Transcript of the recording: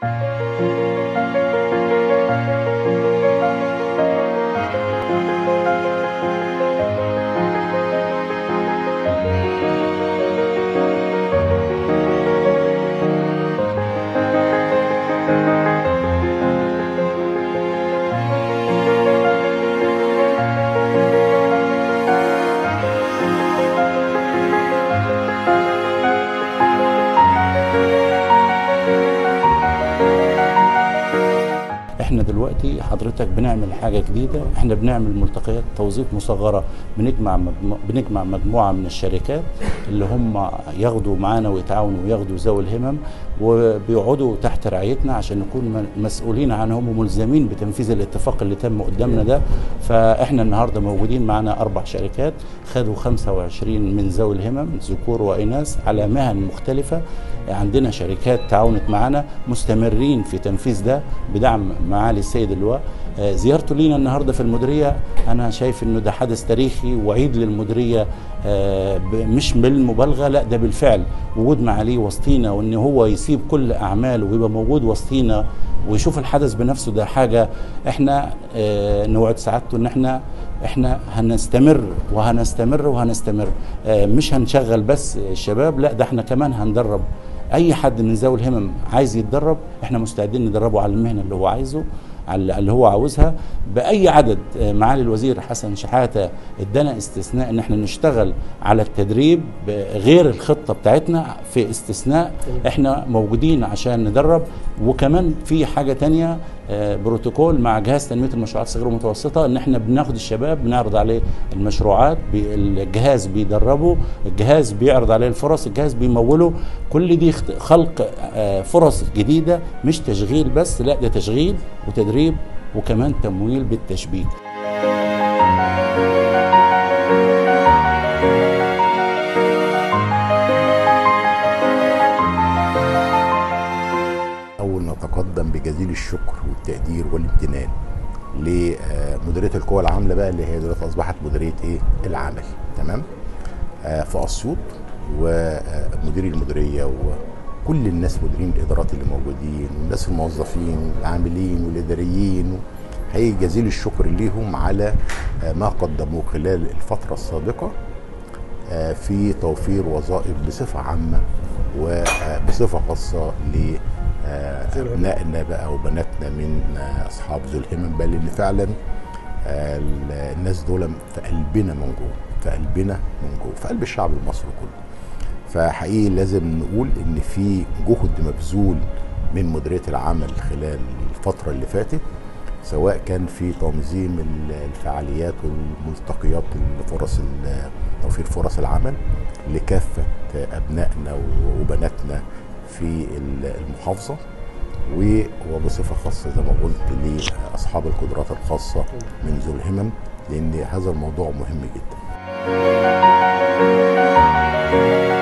احنا دلوقتي حضرتك بنعمل حاجه جديده احنا بنعمل ملتقيات توظيف مصغره بنجمع مجمو... بنجمع مجموعه من الشركات اللي هم ياخدوا معانا ويتعاونوا وياخدوا ذوي الهمم وبيقعدوا تحت رعايتنا عشان نكون م- مسؤولين عنهم وملزمين بتنفيذ الاتفاق اللي تم قدامنا ده فاحنا النهارده موجودين معانا اربع شركات خدوا 25 من ذوي الهمم ذكور واناث على مهن مختلفه عندنا شركات تعاونت معنا مستمرين في تنفيذ ده بدعم معالي السيد اللواء آه، زيارته لينا النهارده في المديريه انا شايف انه ده حدث تاريخي وعيد للمديريه آه، ب- مش بالمبالغه لا ده بالفعل وجود معاليه وسطينا وان هو يسيب كل اعماله ويبقى موجود وسطينا ويشوف الحدث بنفسه ده حاجه احنا آه، نوعد سعادته ان احنا احنا هنستمر وهنستمر وهنستمر آه، مش هنشغل بس الشباب لا ده احنا كمان هندرب اي حد من ذوي الهمم عايز يتدرب احنا مستعدين ندربه على المهنه اللي هو عايزه على اللي هو عاوزها باي عدد آه، معالي الوزير حسن شحاته ادانا استثناء ان احنا نشتغل على التدريب آه، غير الخطه بتاعتنا في استثناء احنا موجودين عشان ندرب وكمان في حاجه تانية آه، بروتوكول مع جهاز تنميه المشروعات الصغيره والمتوسطه ان احنا بناخد الشباب بنعرض عليه المشروعات بي- الجهاز بيدربه الجهاز بيعرض عليه الفرص الجهاز بيموله كل دي اخت- خلق آه، فرص جديده مش تشغيل بس لا ده تشغيل وتدريب وكمان تمويل بالتشبيك أول نتقدم بجزيل الشكر والتقدير والامتنان لمديرية القوى العاملة بقى اللي هي دلوقتي أصبحت مديرية إيه؟ العمل تمام؟ آه، في أسيوط ومدير المديرية وكل الناس مديرين الإدارات اللي موجودين والناس الموظفين والعاملين والإداريين حقيقي جزيل الشكر ليهم على آه، ما قدموه خلال الفترة السابقة آه، في توفير وظائف بصفة عامة وبصفة خاصة لأبنائنا بقى وبناتنا من آه، أصحاب ذو الهمم بل إن فعلا آه، الناس دول في قلبنا من جوه في قلبنا من جوه في قلب الشعب المصري كله فحقيقي لازم نقول ان في جهد مبذول من مديريه العمل خلال الفتره اللي فاتت سواء كان في تنظيم ال- الفعاليات والملتقيات الفرص ال- توفير فرص العمل لكافه ابنائنا وبناتنا في ال- المحافظه و- وبصفه خاصه زي ما قلت لاصحاب القدرات الخاصه من ذو الهمم لان هذا الموضوع مهم جدا